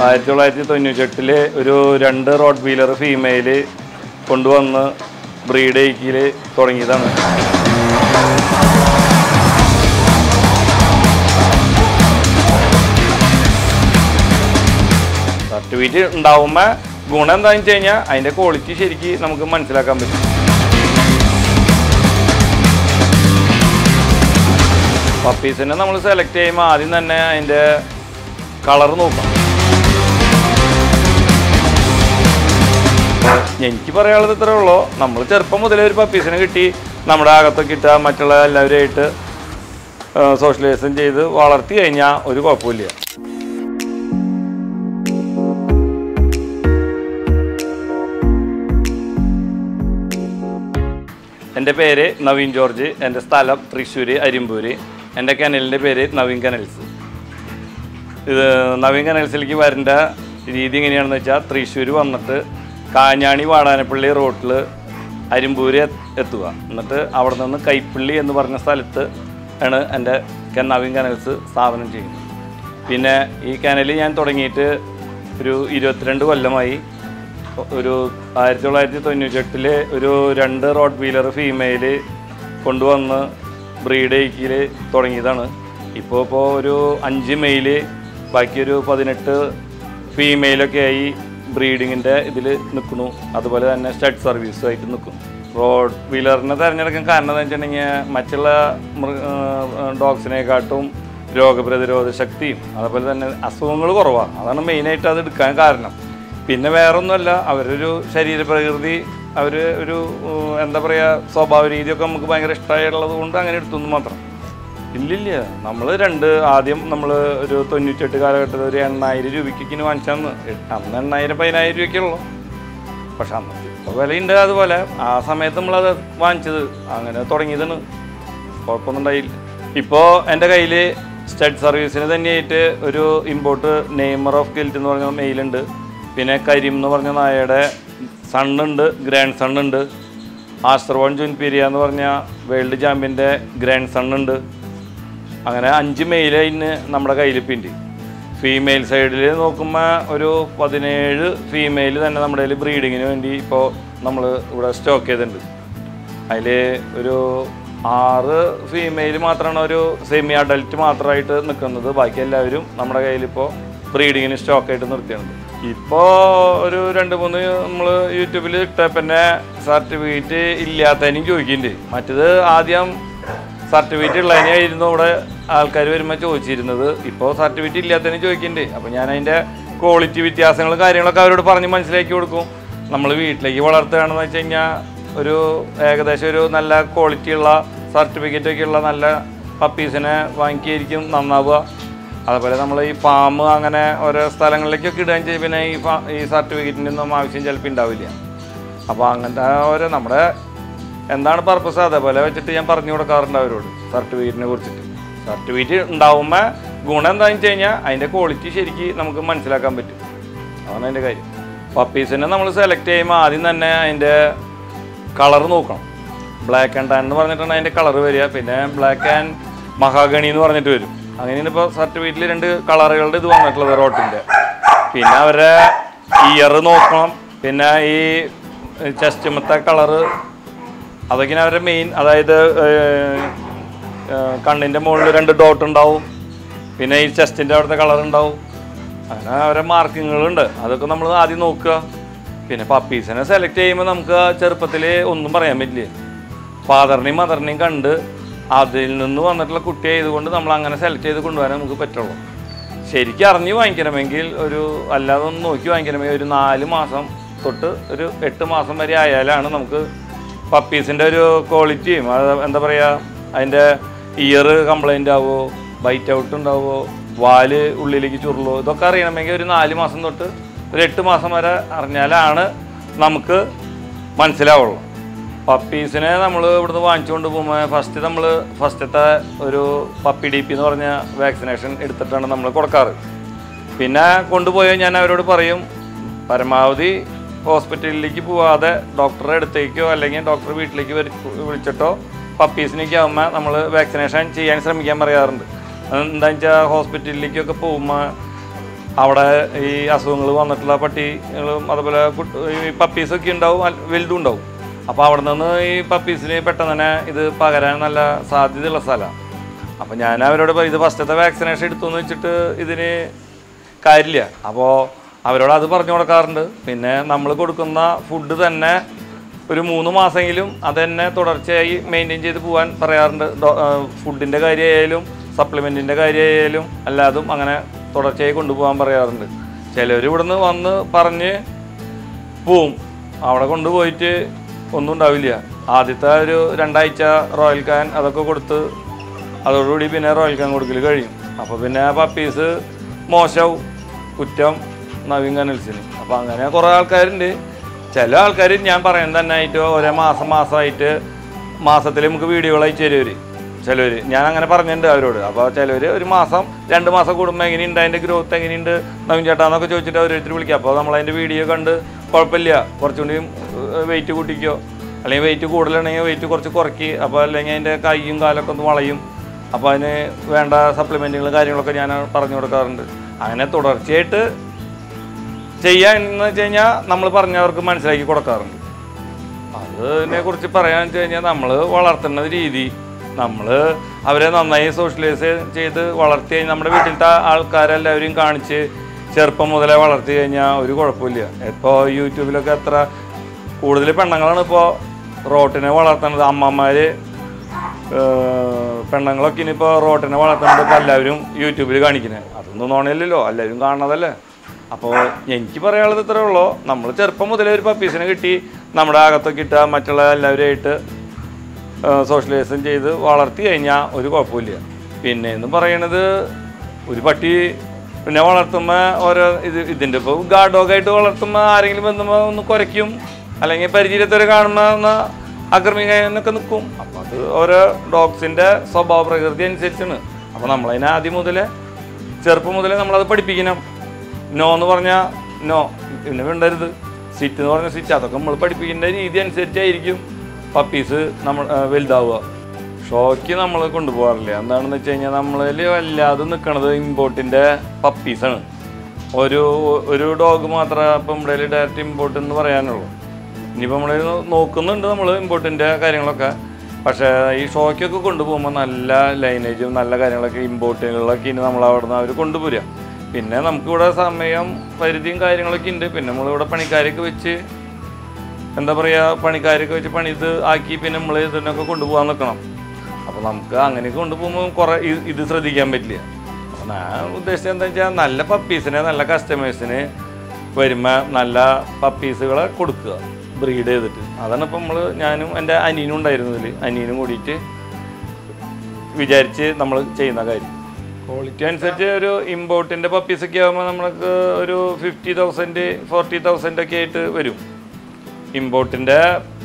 ആയിരത്തി തൊള്ളായിരത്തി തൊണ്ണൂറ്റെട്ടില് ഒരു രണ്ട് റോഡ് വീലർ ഫീമെയില് കൊണ്ടുവന്ന് ബ്രീഡ് ചെയ്ക്കൽ തുടങ്ങിയതാണ് സർട്ടിഫിക്കറ്റ് ഉണ്ടാവുമ്പോൾ ഗുണം എന്താണെന്ന് വെച്ച് കഴിഞ്ഞാൽ അതിൻ്റെ ക്വാളിറ്റി ശരിക്ക് നമുക്ക് മനസ്സിലാക്കാൻ പറ്റും പപ്പീസിനെ നമ്മൾ സെലക്ട് ചെയ്യുമ്പോൾ ആദ്യം തന്നെ അതിൻ്റെ കളർ നോക്കാം എനിക്ക് പറയാനുള്ളത് ഇത്രേ ഉള്ളൂ നമ്മൾ ചെറുപ്പം മുതലേ ഒരു പപ്പീസിനെ കിട്ടി നമ്മുടെ അകത്തൊക്കെ ഇട്ട മറ്റുള്ള എല്ലാവരുമായിട്ട് സോഷ്യലൈസേഷൻ ചെയ്ത് വളർത്തി കഴിഞ്ഞാൽ ഒരു കുഴപ്പമില്ല എൻ്റെ പേര് നവീൻ ജോർജ് എൻ്റെ സ്ഥലം തൃശ്ശൂർ അരിമ്പൂര് എൻ്റെ കനലിൻ്റെ പേര് നവീൻ കനൽസ് ഇത് നവീൻ കനൽസിലേക്ക് വരേണ്ട രീതി എങ്ങനെയാണെന്ന് വെച്ചാൽ തൃശ്ശൂർ വന്നിട്ട് കാഞ്ഞാണി വാടാനപ്പള്ളി റോട്ടിൽ അരിമ്പൂര് എ- എത്തുക എന്നിട്ട് അവിടെ നിന്ന് കൈപ്പള്ളി എന്ന് പറഞ്ഞ സ്ഥലത്ത് ആണ് എൻ്റെ കെ- നവീൻ കനൽസ് സ്ഥാപനം ചെയ്യുന്നത് പിന്നെ ഈ കനൽ ഞാൻ തുടങ്ങിയിട്ട് ഒരു ഇരുപത്തിരണ്ട് കൊല്ലമായി ഒരു ആയിരത്തി തൊള്ളായിരത്തി തൊണ്ണൂറ്റെട്ടില് ഒരു രണ്ട് റോഡ് വീലർ ഫീമെയില് കൊണ്ടുവന്ന് ബ്രീഡ് ചെയ്ക്കൽ തുടങ്ങിയതാണ് ഇപ്പോൾ ഇപ്പോൾ ഒരു അഞ്ച് മെയില് ബാക്കി ഒരു പതിനെട്ട് ഫീമെയിലൊക്കെ ആയി ബ്രീഡിങ്ങിൻ്റെ ഇതിൽ നിൽക്കുന്നു അതുപോലെ തന്നെ സ്റ്റഡ് സർവീസുമായിട്ട് നിൽക്കുന്നു റോഡ് വീലറിനെ തിരഞ്ഞെടുക്കാൻ കാരണം എന്താ വെച്ചിട്ടുണ്ടെങ്കിൽ മറ്റുള്ള മൃഗ ഡോഗ്സിനെക്കാട്ടും രോഗപ്രതിരോധ ശക്തിയും അതുപോലെ തന്നെ അസുഖങ്ങൾ കുറവാണ് അതാണ് മെയിനായിട്ട് അത് എടുക്കാൻ കാരണം പിന്നെ വേറൊന്നുമല്ല അവരൊരു ശരീരപ്രകൃതി അവർ ഒരു ഉം, എന്താ പറയുക സ്വഭാവ രീതിയൊക്കെ നമുക്ക് ഭയങ്കര ഇഷ്ടമായിട്ടുള്ളത് കൊണ്ട് അങ്ങനെ എടുത്തു മാത്രം ഇല്ലില്ല നമ്മൾ രണ്ട് ആദ്യം നമ്മൾ ഒരു തൊണ്ണൂറ്റെട്ട് കാലഘട്ടത്തിൽ ഒരു എണ്ണായിരം രൂപയ്ക്ക് വാങ്ങിച്ചാന്ന് അന്ന് എണ്ണായിരം പതിനായിരം രൂപയ്ക്കുള്ളൂ പക്ഷെ അന്ന് ഇപ്പോൾ വിലയുണ്ട് അതുപോലെ ആ സമയത്ത് നമ്മളത് വാങ്ങിച്ചത് അങ്ങനെ തുടങ്ങിയതാണ് കുഴപ്പമൊന്നും ഉണ്ടായില്ല ഇപ്പോൾ എൻ്റെ കയ്യിൽ സ്റ്റഡ് സർവീസിന് തന്നെയായിട്ട് ഒരു ഇമ്പോർട്ട് നെയ്മർ ഓഫ് ഗിൽറ്റ് എന്ന് പറഞ്ഞ മെയിലുണ്ട് പിന്നെ കരീം എന്ന് പറഞ്ഞ നായയുടെ സണ്ണുണ്ട് ഗ്രാൻഡ് സണ്ണുണ്ട് ആസ്ത്രവോൺ ജുൻപീരിയ എന്ന് പറഞ്ഞ വേൾഡ് ചാമ്പ്യൻ്റെ ഗ്രാൻഡ് സണ്ണുണ്ട് അങ്ങനെ അഞ്ച് മെയിൽ അതിന് നമ്മുടെ കയ്യിൽ പിണ്ട് ഫീമെയിൽ സൈഡിൽ നോക്കുമ്പോൾ ഒരു പതിനേഴ് ഫീമെയിൽ തന്നെ നമ്മുടെ കയ്യിൽ ബ്രീഡിങ്ങിന് വേണ്ടി ഇപ്പോൾ നമ്മൾ ഇവിടെ സ്റ്റോക്ക് ചെയ്തിട്ടുണ്ട് അതിൽ ഒരു ആറ് ഫീമെയിൽ മാത്രമാണ് ഒരു സെമി അഡൽറ്റ് മാത്രമായിട്ട് നിൽക്കുന്നത് ബാക്കി എല്ലാവരും നമ്മുടെ കയ്യിലിപ്പോൾ ബ്രീഡിങ്ങിന് സ്റ്റോക്കായിട്ട് നിർത്തിയിട്ടുണ്ട് ഇപ്പോൾ ഒരു രണ്ട് മൂന്ന് നമ്മൾ യൂട്യൂബിൽ ഇട്ടപ്പന്നെ സർട്ടിഫിക്കറ്റ് ഇല്ലാത്തതിനും ചോദിക്കുന്നുണ്ട് മറ്റത് ആദ്യം സർട്ടിഫിക്കറ്റ് ഉള്ളതിനായിരുന്നു ഇവിടെ ആൾക്കാർ വരുമ്പോൾ ചോദിച്ചിരുന്നത് ഇപ്പോൾ സർട്ടിഫിക്കറ്റ് ഇല്ലാത്തതിന് ചോദിക്കുന്നുണ്ട് അപ്പോൾ ഞാൻ അതിൻ്റെ ക്വാളിറ്റി വ്യത്യാസങ്ങളും കാര്യങ്ങളൊക്കെ അവരോട് പറഞ്ഞ് മനസ്സിലാക്കി കൊടുക്കും നമ്മൾ വീട്ടിലേക്ക് വളർത്തുകയാണെന്ന് വെച്ച് കഴിഞ്ഞാൽ ഒരു ഏകദേശം ഒരു നല്ല ക്വാളിറ്റിയുള്ള സർട്ടിഫിക്കറ്റ് ഒക്കെ ഉള്ള നല്ല പപ്പീസിനെ വാങ്ങിക്കായിരിക്കും നന്നാവുക അതുപോലെ നമ്മൾ ഈ ഫാം അങ്ങനെ ഓരോ സ്ഥലങ്ങളിലേക്കൊക്കെ ഇടുകയും ചെയ്യും പിന്നെ ഈ ഫാ ഈ സർട്ടിഫിക്കറ്റിൻ്റെ ഒന്നും ആവശ്യം ചിലപ്പോൾ ഉണ്ടാവില്ല അപ്പോൾ അങ്ങനത്തെ ഓരോ നമ്മുടെ എന്താണ് പർപ്പസ് അതേപോലെ വെച്ചിട്ട് ഞാൻ പറഞ്ഞു കൊടുക്കാറുണ്ട് അവരോട് സർട്ടിഫിക്കറ്റിനെ കുറിച്ചിട്ട് സർട്ടിഫിക്കറ്റ് ഉണ്ടാവുമ്പോൾ ഗുണം എന്താണെന്ന് വെച്ച് കഴിഞ്ഞാൽ അതിൻ്റെ ക്വാളിറ്റി ശരിക്ക് നമുക്ക് മനസ്സിലാക്കാൻ പറ്റും അതാണ് അതിൻ്റെ കാര്യം പപ്പീസിനെ നമ്മൾ സെലക്ട് ചെയ്യുമ്പോൾ ആദ്യം തന്നെ അതിൻ്റെ കളർ നോക്കണം ബ്ലാക്ക് ആൻഡ് ടാൻ എന്ന് പറഞ്ഞിട്ടാണ് അതിൻ്റെ കളർ വരിക പിന്നെ ബ്ലാക്ക് ആൻഡ് മഹാഗണി എന്ന് പറഞ്ഞിട്ട് വരും അങ്ങനെയാണ് ഇപ്പോൾ സർട്ടിഫിക്കറ്റിൽ രണ്ട് കളറുകളുടെ ഇത് വന്നിട്ടുള്ളത് റോട്ടിൻ്റെ പിന്നെ അവരുടെ ഇയർ നോക്കണം പിന്നെ ഈ ചെസ്റ്റുമത്തെ കളറ് അതൊക്കെയാണ് അവരുടെ മെയിൻ അതായത് ഏഹ്, ഏഹ്, കണ്ണിൻ്റെ മുകളിൽ രണ്ട് ഡോട്ട് ഉണ്ടാവും പിന്നെ ഈ ചെസ്റ്റിൻ്റെ അവിടുത്തെ കളർ ഉണ്ടാവും അങ്ങനെ അവരുടെ മാർക്കിങ്ങുകളുണ്ട് അതൊക്കെ നമ്മൾ ആദ്യം നോക്കുക പിന്നെ പപ്പീസിനെ സെലക്ട് ചെയ്യുമ്പോൾ നമുക്ക് ചെറുപ്പത്തിൽ ഒന്നും പറയാൻ പറ്റില്ല ഫാദറിനെയും മദറിനെയും കണ്ട് അതിൽ നിന്ന് വന്നിട്ടുള്ള കുട്ടി ആയതുകൊണ്ട് നമ്മൾ അങ്ങനെ സെലക്ട് ചെയ്ത് കൊണ്ടുവരാൻ നമുക്ക് പറ്റുള്ളൂ ശരിക്കും അറിഞ്ഞ് വാങ്ങിക്കണമെങ്കിൽ ഒരു അല്ലാതെ ഒന്ന് നോക്കി വാങ്ങിക്കണമെങ്കിൽ ഒരു നാല് മാസം തൊട്ട് ഒരു എട്ട് മാസം വരെ ആയാലാണ് നമുക്ക് പപ്പീസിൻ്റെ ഒരു ക്വാളിറ്റിയും അത് എന്താ പറയുക അതിൻ്റെ ഇയർ കംപ്ലൈൻ്റ് ആവുമോ ബൈറ്റ് ഔട്ട് ഉണ്ടാവുമോ വാല് ഉള്ളിലേക്ക് ചുരുളോ ഇതൊക്കെ അറിയണമെങ്കിൽ ഒരു നാല് മാസം തൊട്ട് ഒരു എട്ട് മാസം വരെ അറിഞ്ഞാലാണ് നമുക്ക് മനസ്സിലാവുള്ളൂ പപ്പീസിനെ നമ്മൾ ഇവിടുന്ന് വാങ്ങിച്ചുകൊണ്ട് പോകുമ്പോൾ ഫസ്റ്റ് നമ്മൾ ഫസ്റ്റത്തെ ഒരു പപ്പി ഡി പി എന്ന് പറഞ്ഞ വാക്സിനേഷൻ എടുത്തിട്ടാണ് നമ്മൾ കൊടുക്കാറ് പിന്നെ കൊണ്ടുപോയാൽ ഞാൻ അവരോട് പറയും പരമാവധി ഹോസ്പിറ്റലിലേക്ക് പോവാതെ ഡോക്ടറുടെ അടുത്തേക്കോ അല്ലെങ്കിൽ ഡോക്ടർ വീട്ടിലേക്ക് വരി- വിളിച്ചിട്ടോ പപ്പീസിനൊക്കെ ആകുമ്പോൾ നമ്മൾ വാക്സിനേഷൻ ചെയ്യാൻ ശ്രമിക്കാൻ പറയാറുണ്ട് എന്താണെന്ന് വെച്ചാൽ ഹോസ്പിറ്റലിലേക്കൊക്കെ പോകുമ്പോൾ അവിടെ ഈ അസുഖങ്ങൾ വന്നിട്ടുള്ള പട്ടികളും അതുപോലെ കുട്ട്- ഈ പപ്പീസൊക്കെ ഉണ്ടാവും അൽ- വലുതും ഉണ്ടാവും അപ്പോൾ അവിടെ നിന്ന് ഈ പപ്പീസിന് പെട്ടെന്ന് തന്നെ ഇത് പകരാൻ നല്ല സാധ്യതയുള്ള സ്ഥലമാണ് അപ്പോൾ ഞാൻ അവരോട് പറയും, ഇത് ഫസ്റ്റത്തെ വാക്സിനേഷൻ എടുത്തു എന്ന് വെച്ചിട്ട് ഇതിന് കാര്യമില്ല അപ്പോൾ അവരോട് അത് പറഞ്ഞു കൊടുക്കാറുണ്ട് പിന്നെ നമ്മൾ കൊടുക്കുന്ന ഫുഡ് തന്നെ ഒരു മൂന്ന് മാസമെങ്കിലും അത് തന്നെ തുടർച്ചയായി മെയിൻറ്റെയിൻ ചെയ്ത് പോകാൻ പറയാറുണ്ട് ഫുഡിൻ്റെ കാര്യമായാലും സപ്ലിമെൻറ്റിൻ്റെ കാര്യമായാലും അല്ലാതും അങ്ങനെ തുടർച്ചയായി കൊണ്ടുപോകാൻ പറയാറുണ്ട് ചിലർ ഇവിടുന്ന് വന്ന് പറഞ്ഞ് പോവും അവിടെ കൊണ്ടുപോയിട്ട് ഒന്നും ഉണ്ടാവില്ല ആദ്യത്തെ ഒരു രണ്ടാഴ്ച റോയൽ കാൻ അതൊക്കെ കൊടുത്ത് അതോടുകൂടി പിന്നെ റോയൽ കാൻ കൊടുക്കൽ കഴിയും അപ്പോൾ പിന്നെ ആ പപ്പീസ് മോശവും കുറ്റം നവീൻ കനൽസിന് അപ്പോൾ അങ്ങനെ കുറേ ആൾക്കാരുണ്ട് ചില ആൾക്കാർ ഞാൻ പറയുന്നത് തന്നെ ആയിട്ട് ഒരേ മാസം മാസമായിട്ട് മാസത്തിൽ നമുക്ക് വീഡിയോകൾ അയച്ചു തരുവർ ചിലവർ ഞാൻ അങ്ങനെ പറഞ്ഞിട്ടുണ്ട് അവരോട് അപ്പോൾ ചിലവർ ഒരു മാസം രണ്ട് മാസം കൂടുമ്പോൾ എങ്ങനെയുണ്ട് അതിൻ്റെ ഗ്രോത്ത് എങ്ങനെയുണ്ട് നവീൻ ചേട്ടാന്നൊക്കെ ചോദിച്ചിട്ട് ഓരോരുത്തർ വിളിക്കുക അപ്പോൾ നമ്മൾ അതിൻ്റെ വീഡിയോ കണ്ട് കുഴപ്പമില്ല കുറച്ചുകൂടി വെയിറ്റ് കൂട്ടിക്കോ അല്ലെങ്കിൽ വെയിറ്റ് കൂടുതലാണെങ്കിൽ വെയിറ്റ് കുറച്ച് കുറയ്ക്ക് അപ്പോൾ അല്ലെങ്കിൽ അതിൻ്റെ കൈയും കാലൊക്കെ ഒന്ന് വളയും അപ്പോൾ അതിന് വേണ്ട സപ്ലിമെൻറ്റുകൾ കാര്യങ്ങളൊക്കെ ഞാൻ പറഞ്ഞു കൊടുക്കാറുണ്ട് അങ്ങനെ തുടർച്ചയായിട്ട് ചെയ്യാന്ന് വെച്ച് കഴിഞ്ഞാൽ നമ്മൾ പറഞ്ഞവർക്ക് മനസ്സിലാക്കി കൊടുക്കാറുണ്ട് അതിനെ കുറിച്ച് പറയാന്ന് വെച്ച് കഴിഞ്ഞാൽ നമ്മൾ വളർത്തുന്ന രീതി നമ്മൾ അവരെ നന്നായി സോഷ്യലൈസ് ചെയ്ത് വളർത്തി കഴിഞ്ഞാൽ നമ്മുടെ വീട്ടിലത്തെ ആൾക്കാരെല്ലാവരെയും കാണിച്ച് ചെറുപ്പം മുതലേ വളർത്തി കഴിഞ്ഞാൽ ഒരു കുഴപ്പമില്ല ഇപ്പോൾ യൂട്യൂബിലൊക്കെ എത്ര കൂടുതൽ പെണ്ണുങ്ങളാണ് ഇപ്പോൾ റോട്ടിനെ വളർത്തുന്നത് അമ്മമാർ പെണ്ണുങ്ങളൊക്കെ ഇനിയിപ്പോൾ റോട്ടിനെ വളർത്തുന്നത് ഇപ്പോൾ എല്ലാവരും യൂട്യൂബിൽ കാണിക്കുന്നത് അതൊന്നും നോണയില്ലല്ലോ എല്ലാവരും കാണുന്നതല്ലേ അപ്പോൾ എനിക്ക് പറയാനുള്ളത് ഇത്രേ ഉള്ളൂ നമ്മൾ ചെറുപ്പം മുതലേ ഒരു പപ്പീസിനെ കിട്ടി നമ്മുടെ അകത്തൊക്കെ ഇട്ട മറ്റുള്ള എല്ലാവരുമായിട്ട് സോഷ്യലൈസേഷൻ ചെയ്ത് വളർത്തി കഴിഞ്ഞാൽ ഒരു കുഴപ്പമില്ല പിന്നെ എന്ന് പറയണത് ഒരു പട്ടി പിന്നെ വളർത്തുമ്പോൾ ഓരോ ഇത് ഇതിൻ്റെ ഇപ്പോൾ ഗാർഡ് ഡോഗായിട്ട് വളർത്തുമ്പോൾ ആരെങ്കിലും വന്നുമ്പോൾ ഒന്ന് കുരയ്ക്കും അല്ലെങ്കിൽ പരിചയത്തോരെ കാണുമ്പോൾ ഒന്ന് ആക്രമിക്കാനൊക്കെ നിൽക്കും അപ്പോൾ അത് ഓരോ ഡോഗ്സിൻ്റെ സ്വഭാവ പ്രകൃതി അനുസരിച്ചാണ് അപ്പോൾ നമ്മളതിനെ ആദ്യം മുതലേ ചെറുപ്പം മുതലേ നമ്മളത് പഠിപ്പിക്കണം നോ എന്ന് പറഞ്ഞാൽ നോ പിന്നെ വേണ്ടരുത് സിറ്റ് എന്ന് പറഞ്ഞ സിറ്റ് അതൊക്കെ നമ്മൾ പഠിപ്പിക്കേണ്ട രീതി അനുസരിച്ചായിരിക്കും പപ്പീസ് നമ്മൾ ആ, വലുതാവുക ഷോയ്ക്ക് നമ്മൾ കൊണ്ടുപോകാറില്ല എന്താണെന്ന് വെച്ച് കഴിഞ്ഞാൽ നമ്മളിൽ വല്ലാതെ നിൽക്കണത് ഇമ്പോർട്ടിൻ്റെ പപ്പീസാണ് ഒരു ഒരു ഡോഗ് മാത്രമേ ഇപ്പം നമ്മുടെ ഡയറക്റ്റ് ഇമ്പോർട്ട് എന്ന് പറയാനുള്ളൂ ഇനിയിപ്പോൾ നമ്മൾ നോക്കുന്നുണ്ട് നമ്മൾ ഇമ്പോർട്ടിൻ്റെ കാര്യങ്ങളൊക്കെ പക്ഷേ ഈ ഷോയ്ക്കൊക്കെ കൊണ്ടുപോകുമ്പോൾ നല്ല ലൈനേജും നല്ല കാര്യങ്ങളൊക്കെ ഇമ്പോർട്ടുകളൊക്കെ ഇനി നമ്മൾ അവിടെ നിന്ന് അവർ കൊണ്ടുപോരുക പിന്നെ നമുക്കിവിടെ സമയം പരിധിയും കാര്യങ്ങളൊക്കെ ഉണ്ട് പിന്നെ നമ്മളിവിടെ പണിക്കാരൊക്കെ വെച്ച് എന്താ പറയുക പണിക്കാരൊക്കെ വെച്ച് പണിത് ആക്കി പിന്നെ നമ്മൾ ഇതിനൊക്കെ കൊണ്ടുപോകാൻ നിൽക്കണം അപ്പോൾ നമുക്ക് അങ്ങനെയൊക്കെ കൊണ്ടുപോകുമ്പോൾ കുറേ ഇ- ഇത് ശ്രദ്ധിക്കാൻ പറ്റില്ല അപ്പോൾ ഞാൻ ഉദ്ദേശിച്ചത് എന്താ വെച്ചാൽ നല്ല പപ്പീസിനെ നല്ല കസ്റ്റമേഴ്സിന് വരുമ്പോൾ നല്ല പപ്പീസുകളെ കൊടുക്കുക ബ്രീഡ് ചെയ്തിട്ട് അതാണ് ഇപ്പം നമ്മൾ ഞാനും എൻ്റെ അനിയനും ഉണ്ടായിരുന്നതിൽ അനിയനും കൂടിയിട്ട് വിചാരിച്ച് നമ്മൾ ചെയ്യുന്ന കാര്യം ക്വാളിറ്റി അനുസരിച്ച് ഒരു ഇമ്പോർട്ടിൻ്റെ പപ്പീസൊക്കെ ആകുമ്പോൾ നമ്മൾക്ക് ഒരു ഫിഫ്റ്റി തൗസൻഡ് ഫോർട്ടി തൗസൻഡ് ഒക്കെ ആയിട്ട് വരും ഇമ്പോർട്ടിൻ്റെ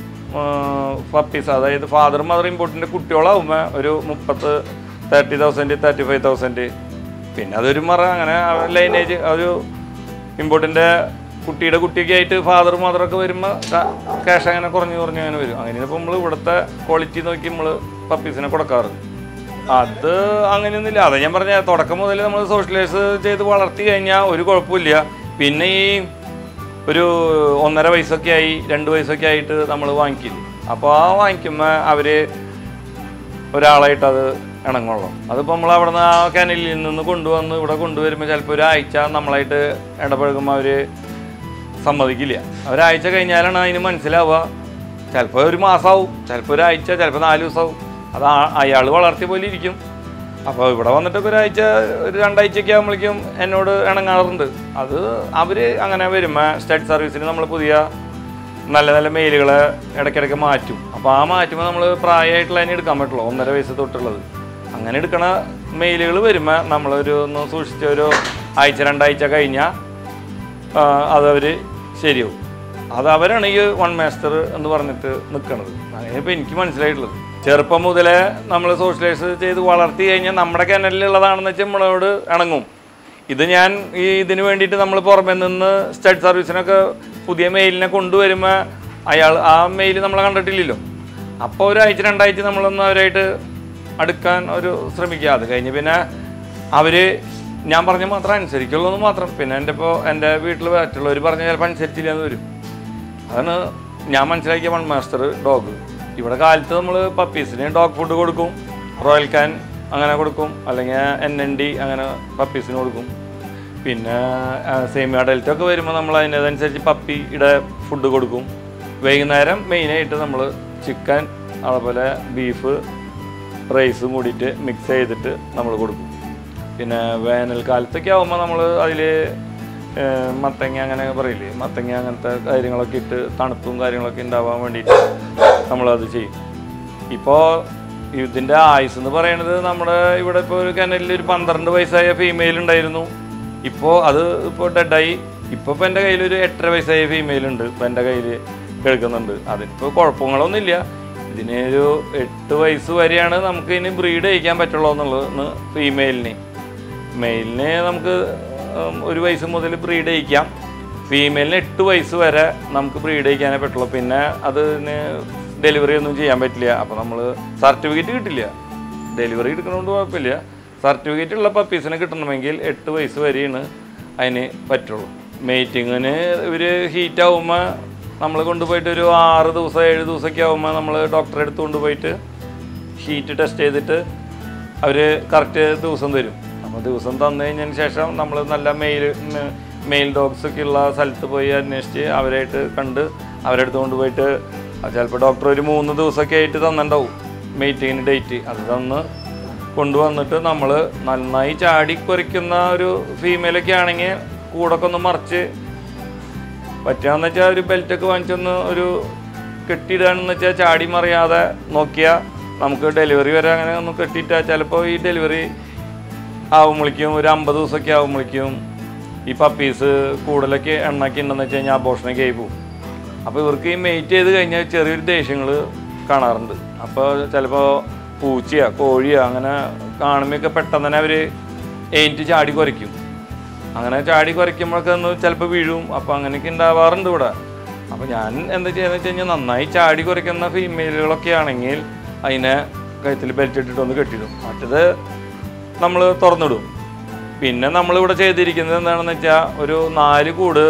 പപ്പീസ് അതായത് ഫാദർ മദർ ഇമ്പോർട്ടിൻ്റെ കുട്ടികളാവുമ്പോൾ ഒരു മുപ്പത്ത് thirty thousand thirty five thousand പിന്നെ അതൊരു മറ അങ്ങനെ ലൈനേജ് ഒരു ഇമ്പോർട്ടിൻ്റെ കുട്ടിയുടെ കുട്ടിയൊക്കെ ആയിട്ട് ഫാദർ മദറൊക്കെ വരുമ്പോൾ ക്യാഷ് അങ്ങനെ കുറഞ്ഞ് കുറഞ്ഞ് അങ്ങനെ വരും അങ്ങനെ ഇപ്പോൾ നമ്മൾ ഇവിടുത്തെ ക്വാളിറ്റി നോക്കി നമ്മൾ പപ്പീസിനെ കൊടുക്കാറ് അത് അങ്ങനെയൊന്നുമില്ല അതാ ഞാൻ പറഞ്ഞ തുടക്കം മുതൽ നമ്മൾ സോഷ്യലൈസ് ചെയ്ത് വളർത്തി കഴിഞ്ഞാൽ ഒരു കുഴപ്പമില്ല പിന്നെ ഈ ഒരു ഒന്നര വയസ്സൊക്കെ ആയി രണ്ട് വയസ്സൊക്കെ ആയിട്ട് നമ്മൾ വാങ്ങിക്കില്ല അപ്പോൾ ആ വാങ്ങിക്കുമ്പോൾ അവർ ഒരാളായിട്ട് അത് ഇണങ്ങുള്ളൂ അതിപ്പോൾ നമ്മൾ അവിടെ നിന്ന് ആ കനലിൽ നിന്ന് കൊണ്ടുവന്ന് ഇവിടെ കൊണ്ടുവരുമ്പോൾ ചിലപ്പോൾ ഒരാഴ്ച നമ്മളായിട്ട് ഇടപഴകുമ്പോൾ അവർ സമ്മതിക്കില്ല ഒരാഴ്ച കഴിഞ്ഞാലാണ് അതിന് മനസ്സിലാവുക ചിലപ്പോൾ ഒരു മാസമാവും ചിലപ്പോൾ ഒരാഴ്ച ചിലപ്പോൾ നാല് ദിവസമാവും അത് അയാൾ വളർത്തിയ പോലെ ഇരിക്കും അപ്പോൾ ഇവിടെ വന്നിട്ടൊക്കെ ഒരാഴ്ച ഒരു രണ്ടാഴ്ചയൊക്കെ ആകുമ്പോഴേക്കും എന്നോട് ഇണങ്ങാറുണ്ട് അത് അവർ അങ്ങനെ വരുമ്പോൾ സ്റ്റഡ് സർവീസിന് നമ്മൾ പുതിയ നല്ല നല്ല മെയിലുകളെ ഇടയ്ക്കിടയ്ക്ക് മാറ്റും അപ്പോൾ ആ മാറ്റുമ്പോൾ നമ്മൾ പ്രായമായിട്ടുള്ളതിനെ എടുക്കാൻ പറ്റുള്ളൂ ഒന്നര വയസ്സ് തൊട്ടുള്ളത് അങ്ങനെ എടുക്കണ മെയിലുകൾ വരുമ്പോൾ നമ്മളൊരു ഒന്ന് സൂക്ഷിച്ച് ഒരു ആഴ്ച രണ്ടാഴ്ച കഴിഞ്ഞാൽ അതവർ ശരിയാവും അത് അവരാണ് ഈ വൺ മാസ്റ്റർ എന്ന് പറഞ്ഞിട്ട് നിൽക്കുന്നത് അങ്ങനെ ഇപ്പോൾ എനിക്ക് മനസ്സിലായിട്ടുള്ളത് ചെറുപ്പം മുതലേ നമ്മൾ സോഷ്യലൈസ് ചെയ്ത് വളർത്തി കഴിഞ്ഞാൽ നമ്മുടെ കിണലിലുള്ളതാണെന്ന് വെച്ചാൽ നമ്മളോട് ഇണങ്ങും ഇത് ഞാൻ ഈ ഇതിന് വേണ്ടിയിട്ട് നമ്മൾ പുറമെ നിന്ന് സ്റ്റഡ് സർവീസിനൊക്കെ പുതിയ മെയിലിനെ കൊണ്ടുവരുമ്പോൾ അയാൾ ആ മെയിൽ നമ്മളെ കണ്ടിട്ടില്ലല്ലോ അപ്പോൾ ഒരാഴ്ച രണ്ടാഴ്ച നമ്മളൊന്ന് അവരായിട്ട് അടുക്കാൻ ഒരു ശ്രമിക്കുക അത് കഴിഞ്ഞ് പിന്നെ അവർ ഞാൻ പറഞ്ഞ മാത്രം അനുസരിക്കുള്ളൂ എന്ന് മാത്രം പിന്നെ എൻ്റെ ഇപ്പോൾ എൻ്റെ വീട്ടിൽ മറ്റുള്ളവർ പറഞ്ഞ ചിലപ്പോൾ അനുസരിച്ചില്ല എന്ന് വരും അതാണ് ഞാൻ മനസ്സിലാക്കിയ വൺ മാസ്റ്റർ ഡോഗ് ഇവിടെ കാലത്ത് നമ്മൾ പപ്പീസിന് ഡോഗ് ഫുഡ് കൊടുക്കും റോയൽ കാൻ അങ്ങനെ കൊടുക്കും അല്ലെങ്കിൽ എൻ എൻ ഡി അങ്ങനെ പപ്പീസിന് കൊടുക്കും പിന്നെ സേമിയ ഡെൽറ്റൊക്കെ വരുമ്പോൾ നമ്മൾ അതിനനുസരിച്ച് പപ്പിയുടെ ഫുഡ് കൊടുക്കും വൈകുന്നേരം മെയിനായിട്ട് നമ്മൾ ചിക്കൻ അതുപോലെ ബീഫ് റൈസും കൂടിയിട്ട് മിക്സ് ചെയ്തിട്ട് നമ്മൾ കൊടുക്കും പിന്നെ വേനൽക്കാലത്തൊക്കെ ആകുമ്പോൾ നമ്മൾ അതിൽ മത്തങ്ങ അങ്ങനെ പറയില്ലേ മത്തങ്ങ അങ്ങനത്തെ കാര്യങ്ങളൊക്കെ ഇട്ട് തണുപ്പും കാര്യങ്ങളൊക്കെ ഉണ്ടാവാൻ വേണ്ടിയിട്ട് നമ്മളത് ചെയ്യും ഇപ്പോൾ ഇതിൻ്റെ ആയുസ് എന്ന് പറയുന്നത് നമ്മുടെ ഇവിടെ ഇപ്പോൾ ഒരു കനലിൽ ഒരു പന്ത്രണ്ട് വയസ്സായ ഫീമെയിൽ ഉണ്ടായിരുന്നു ഇപ്പോൾ അത് ഇപ്പോൾ ഡെഡായി ഇപ്പോൾ ഇപ്പോൾ എൻ്റെ കയ്യിൽ ഒരു എട്ടര വയസ്സായ ഫീമെയിൽ ഉണ്ട് ഇപ്പോൾ എൻ്റെ കയ്യിൽ കേൾക്കുന്നുണ്ട് അതിനിപ്പോൾ കുഴപ്പങ്ങളൊന്നുമില്ല ഇതിന് ഒരു എട്ട് വയസ്സ് വരെയാണ് നമുക്ക് ഇനി ബ്രീഡ് ചെയ്യിക്കാൻ പറ്റുള്ളൂ എന്നുള്ളത് ഫീമെയിലിന് മെയിലിന് നമുക്ക് ഉം, ഒരു വയസ്സ് മുതൽ ബ്രീഡ് ചെയ്യിക്കാം ഫീമെയിലിന് എട്ട് വയസ്സ് വരെ നമുക്ക് ബ്രീഡ് ചെയ്യിക്കാനേ പറ്റുള്ളൂ പിന്നെ അതിന് ഡെലിവറി ഒന്നും ചെയ്യാൻ പറ്റില്ല അപ്പോൾ നമ്മൾ സർട്ടിഫിക്കറ്റ് കിട്ടില്ല ഡെലിവറി എടുക്കണോണ്ട് കുഴപ്പമില്ല സർട്ടിഫിക്കറ്റ് ഉള്ള പപ്പീസിനെ കിട്ടണമെങ്കിൽ എട്ട് വയസ്സ് വരെയാണ് അതിന് പറ്റുള്ളൂ മീറ്റിങ്ങിന് ഇവർ ഹീറ്റ് ആകുമ്പോൾ നമ്മൾ കൊണ്ടുപോയിട്ട് ഒരു ആറ് ദിവസം ഏഴ് ദിവസമൊക്കെ ആകുമ്പോൾ നമ്മൾ ഡോക്ടറെ അടുത്ത് കൊണ്ടുപോയിട്ട് ഹീറ്റ് ടെസ്റ്റ് ചെയ്തിട്ട് അവർ കറക്റ്റ് ദിവസം തരും അപ്പോൾ ദിവസം തന്നു കഴിഞ്ഞതിന് ശേഷം നമ്മൾ നല്ല മെയിൽ മെയിൽ ഡോഗ്സ് ഒക്കെ ഉള്ള സ്ഥലത്ത് പോയി അന്വേഷിച്ച് അവരായിട്ട് കണ്ട് അവരുടെ അടുത്ത് കൊണ്ടുപോയിട്ട് ചിലപ്പോൾ ഡോക്ടർ ഒരു മൂന്ന് ദിവസമൊക്കെ ആയിട്ട് തന്നിട്ടുണ്ടാവും മീറ്റിങ്ങിന് ഡേറ്റ് അത് തന്ന് കൊണ്ടുവന്നിട്ട് നമ്മൾ നന്നായി ചാടി കുരയ്ക്കുന്ന ഒരു ഫീമെയിലൊക്കെ ആണെങ്കിൽ കൂടൊക്കെ ഒന്ന് മറിച്ച് പറ്റുകയെന്ന് വെച്ചാൽ ഒരു ബെൽറ്റൊക്കെ വാങ്ങിച്ചൊന്ന് ഒരു കെട്ടിയിടാണെന്ന് വെച്ചാൽ ചാടി മറിയാതെ നോക്കിയാൽ നമുക്ക് ഡെലിവറി വരെ അങ്ങനെ ഒന്ന് കെട്ടിയിട്ടാൽ ചിലപ്പോൾ ഈ ഡെലിവറി ആവുമ്പോഴേക്കും ഒരു അമ്പത് ദിവസമൊക്കെ ആവുമ്പോഴേക്കും ഈ പപ്പീസ് കൂടുതലൊക്കെ എണ്ണൊക്കെ ഉണ്ടെന്ന് വെച്ച് കഴിഞ്ഞാൽ അബോഷണൊക്കെ ആയി പോകും അപ്പോൾ ഇവർക്ക് ഈ മെയ്റ്റ് ചെയ്ത് കഴിഞ്ഞാൽ ചെറിയൊരു ദേഷ്യങ്ങൾ കാണാറുണ്ട് അപ്പോൾ ചിലപ്പോൾ പൂച്ചയോ കോഴിയോ അങ്ങനെ കാണുമ്പോഴൊക്കെ പെട്ടെന്ന് തന്നെ അവർ എയിൻറ്റ് ചാടി കുരയ്ക്കും അങ്ങനെ ചാടി കുരയ്ക്കുമ്പോഴൊക്കെ ഒന്ന് ചിലപ്പോൾ വീഴും അപ്പോൾ അങ്ങനെയൊക്കെ ഉണ്ടാവാറുണ്ട് ഇവിടെ അപ്പോൾ ഞാൻ എന്താ ചെയ്യുന്നത് വെച്ച് കഴിഞ്ഞാൽ നന്നായി ചാടി കുരയ്ക്കുന്ന ഫീമെയിലുകളൊക്കെ ആണെങ്കിൽ അതിനെ കഴുത്തിൽ ബെൽറ്റ് ഇട്ടിട്ട് ഒന്ന് കെട്ടിയിടും മറ്റത് നമ്മൾ തുറന്നിടും പിന്നെ നമ്മളിവിടെ ചെയ്തിരിക്കുന്നത് എന്താണെന്ന് വെച്ചാൽ ഒരു നാല് കൂട്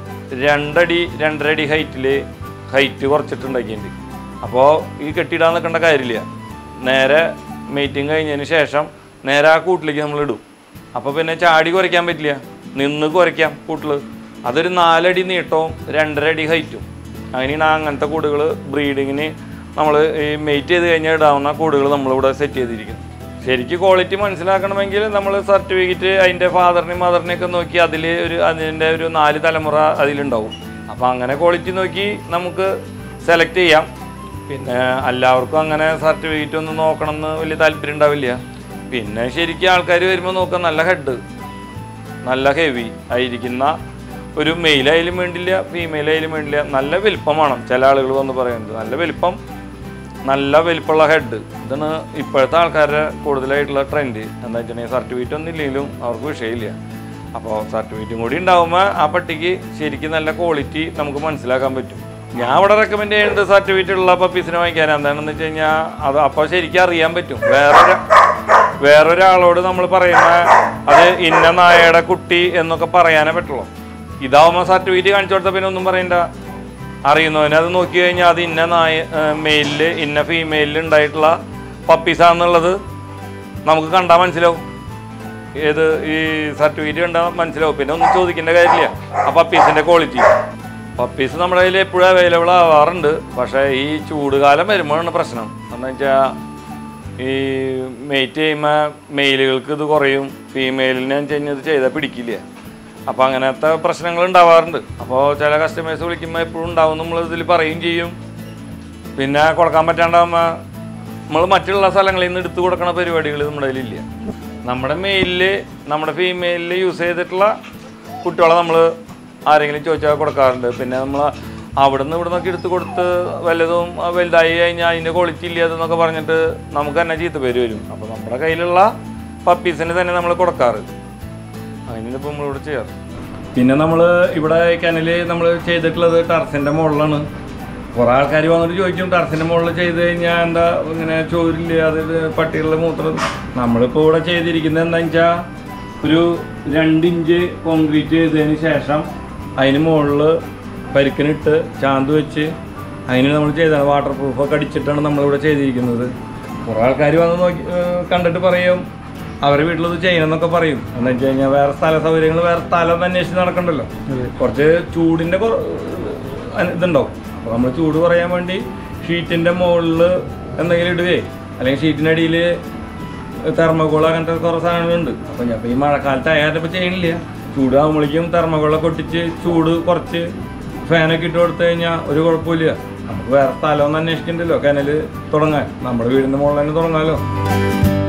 രണ്ടടി രണ്ടര അടി ഹൈറ്റിൽ ഹൈറ്റ് കുറച്ചിട്ടുണ്ടാക്കിയിട്ടുണ്ട് അപ്പോൾ ഈ കെട്ടിയിടാൻ നിൽക്കേണ്ട കാര്യമില്ല നേരെ മീറ്റിംഗ് കഴിഞ്ഞതിന് ശേഷം നേരെ ആ കൂട്ടിലേക്ക് നമ്മൾ ഇടും അപ്പോൾ പിന്നെ ചാടി കുറയ്ക്കാൻ പറ്റില്ല നിന്ന് കുറയ്ക്കാം കൂട്ടിൽ അതൊരു നാലടി നീട്ടവും രണ്ടര അടി ഹൈറ്റും അങ്ങനെയാണ് അങ്ങനത്തെ കൂടുകൾ ബ്രീഡിങ്ങിന് നമ്മൾ ഈ മെയ്റ്റ് ചെയ്ത് കഴിഞ്ഞാൽ ഇടാവുന്ന കൂടുകൾ നമ്മളിവിടെ സെറ്റ് ചെയ്തിരിക്കുന്നത് ശരിക്കും ക്വാളിറ്റി മനസ്സിലാക്കണമെങ്കിൽ നമ്മൾ സർട്ടിഫിക്കറ്റ് അതിൻ്റെ ഫാദറിനെയും മദറിനെയും ഒക്കെ നോക്കി അതിൽ ഒരു അതിൻ്റെ ഒരു നാല് തലമുറ അതിലുണ്ടാവും അപ്പോൾ അങ്ങനെ ക്വാളിറ്റി നോക്കി നമുക്ക് സെലക്ട് ചെയ്യാം പിന്നെ എല്ലാവർക്കും അങ്ങനെ സർട്ടിഫിക്കറ്റ് ഒന്നും നോക്കണം എന്ന് വലിയ താല്പര്യം ഉണ്ടാവില്ല പിന്നെ ശരിക്കും ആൾക്കാർ വരുമ്പോൾ നോക്കുക നല്ല ഹെഡ് നല്ല ഹെവി ആയിരിക്കുന്ന ഒരു മെയിലായാലും വേണ്ടില്ല ഫീമെയിലായാലും വേണ്ടില്ല നല്ല വലിപ്പം വേണം ചില ആളുകൾ വന്ന് പറയുന്നത് നല്ല വലിപ്പം നല്ല വലിപ്പമുള്ള ഹെഡ് ഇതാണ് ഇപ്പോഴത്തെ ആൾക്കാരുടെ കൂടുതലായിട്ടുള്ള ട്രെൻഡ് എന്താ വെച്ചിട്ടുണ്ടെങ്കിൽ സർട്ടിഫിക്കറ്റ് ഒന്നും ഇല്ലെങ്കിലും അവർക്ക് വിഷയമില്ല അപ്പോൾ സർട്ടിഫിക്കറ്റും കൂടി ഉണ്ടാകുമ്പോൾ ആ പട്ടിക്ക് ശരിക്കും നല്ല ക്വാളിറ്റി നമുക്ക് മനസ്സിലാക്കാൻ പറ്റും ഞാൻ ഇവിടെ റെക്കമെൻഡ് ചെയ്യുന്നത് സർട്ടിഫിക്കറ്റ് ഉള്ള പപ്പീസിനെ വാങ്ങിക്കാൻ എന്താണെന്ന് വെച്ച് കഴിഞ്ഞാൽ അത് അപ്പോൾ ശരിക്കും അറിയാൻ പറ്റും വേറൊരു വേറൊരാളോട് നമ്മൾ പറയുന്ന അത് ഇന്ന നായയുടെ കുട്ടി എന്നൊക്കെ പറയാനേ പറ്റുള്ളൂ ഇതാവുമ്പോൾ സർട്ടിഫിക്കറ്റ് കാണിച്ചു കൊടുത്താൽ പിന്നെ ഒന്നും പറയണ്ട അറിയുന്നവന് അത് നോക്കി കഴിഞ്ഞാൽ അത് ഇന്ന നായ മെയിലിൽ ഇന്ന ഫീമെയിലിൽ ഉണ്ടായിട്ടുള്ള പപ്പീസാണെന്നുള്ളത് നമുക്ക് കണ്ടാൽ മനസ്സിലാവും ഏത് ഈ സർട്ടിഫിക്കറ്റ് കണ്ടാൽ മനസ്സിലാവും പിന്നെ ഒന്നും ചോദിക്കേണ്ട കാര്യമില്ല ആ പപ്പീസിൻ്റെ ക്വാളിറ്റി പപ്പീസ് നമ്മുടെ കയ്യിൽ എപ്പോഴും അവൈലബിൾ ആവാറുണ്ട് പക്ഷേ ഈ ചൂടുകാലം വരുമ്പോഴാണ് പ്രശ്നം എന്താ വെച്ചാൽ ഈ മെയ്റ്റ് ചെയ്യുമ്പോൾ മെയിലുകൾക്ക് ഇത് കുറയും ഫീമെയിലിനെ കഴിഞ്ഞ് ഇത് ചെയ്താൽ പിടിക്കില്ല അപ്പോൾ അങ്ങനത്തെ പ്രശ്നങ്ങൾ ഉണ്ടാവാറുണ്ട് അപ്പോൾ ചില കസ്റ്റമേഴ്സ് വിളിക്കുമ്പോൾ എപ്പോഴും ഉണ്ടാവും നമ്മൾ ഇതിൽ പറയും ചെയ്യും പിന്നെ കൊടുക്കാൻ പറ്റാണ്ടാകുമ്പോൾ നമ്മൾ മറ്റുള്ള സ്ഥലങ്ങളിൽ നിന്ന് എടുത്തു കൊടുക്കണ പരിപാടികൾ നമ്മുടെ കയ്യിലില്ല നമ്മുടെ മെയിലിൽ നമ്മുടെ ഫീമെയിലിൽ യൂസ് ചെയ്തിട്ടുള്ള കുട്ടികളെ നമ്മൾ ആരെങ്കിലും ചോദിച്ചാൽ കൊടുക്കാറുണ്ട് പിന്നെ നമ്മൾ അവിടെ നിന്ന് ഇവിടെ നിന്നൊക്കെ എടുത്ത് കൊടുത്ത് വല്ലതും ആ, വലുതായി കഴിഞ്ഞാൽ അതിൻ്റെ ക്വാളിറ്റി ഇല്ല അതെന്നൊക്കെ പറഞ്ഞിട്ട് നമുക്ക് തന്നെ ചീത്ത പേര് വരും അപ്പോൾ നമ്മുടെ കയ്യിലുള്ള പപ്പീസിന് തന്നെ നമ്മൾ കൊടുക്കാറ് അതിനിപ്പോൾ നമ്മളിവിടെ ചെയ്യാറ് പിന്നെ നമ്മൾ ഇവിടെ കിണല് നമ്മൾ ചെയ്തിട്ടുള്ളത് ടെറസിൻ്റെ മുകളിലാണ് കുറേ ആൾക്കാർ വന്നിട്ട് ചോദിക്കും ടെറസിൻ്റെ മുകളിൽ ചെയ്ത് കഴിഞ്ഞാൽ എന്താ ഇങ്ങനെ ചോരില്ല അത് ഇത് പട്ടികളുടെ മൂത്രം നമ്മളിപ്പോൾ ഇവിടെ ചെയ്തിരിക്കുന്നത് എന്താണെന്ന് വെച്ചാൽ ഒരു രണ്ടിഞ്ച് കോൺക്രീറ്റ് ചെയ്തതിന് ശേഷം അതിന് മുകളിൽ പരിക്കിനിട്ട് ചാന്ത് വെച്ച് അതിന് നമ്മൾ ചെയ്തതാണ് വാട്ടർ പ്രൂഫൊക്കെ അടിച്ചിട്ടാണ് നമ്മളിവിടെ ചെയ്തിരിക്കുന്നത് കുറേ ആൾക്കാർ വന്ന് നോക്കി ഏഹ് കണ്ടിട്ട് പറയും അവരെ വീട്ടിലത് ചെയ്യണമെന്നൊക്കെ പറയും എന്ന് വെച്ച് കഴിഞ്ഞാൽ വേറെ സ്ഥല സൗകര്യങ്ങൾ വേറെ സ്ഥലം ഒന്ന് അന്വേഷിച്ച് നടക്കണ്ടല്ലോ കുറച്ച് ചൂടിൻ്റെ കുറ- അന- ഇതുണ്ടാവും അപ്പോൾ നമ്മൾ ചൂട് കുറയാൻ വേണ്ടി ഷീറ്റിൻ്റെ മുകളിൽ എന്തെങ്കിലും ഇടുകയെ അല്ലെങ്കിൽ ഷീറ്റിനടിയിൽ തെർമകോൾ അങ്ങനത്തെ കുറേ സാധനങ്ങളുണ്ട് അപ്പം ഞാൻ ഇപ്പോൾ ഈ മഴക്കാലത്ത് ആയാലും ഇപ്പോൾ ചെയ്യണില്ല ചൂടാകുമ്പോഴേക്കും തെർമകോളൊക്കെ ഒട്ടിച്ച് ചൂട് കുറച്ച് ഫാനൊക്കെ ഇട്ട് കൊടുത്തു കഴിഞ്ഞാൽ ഒരു കുഴപ്പമില്ല നമുക്ക് വേറെ സ്ഥലമൊന്നും അന്വേഷിക്കണ്ടല്ലോ കനൽ തുടങ്ങാൻ നമ്മുടെ വീടിൻ്റെ മുകളിൽ തന്നെ തുടങ്ങാമല്ലോ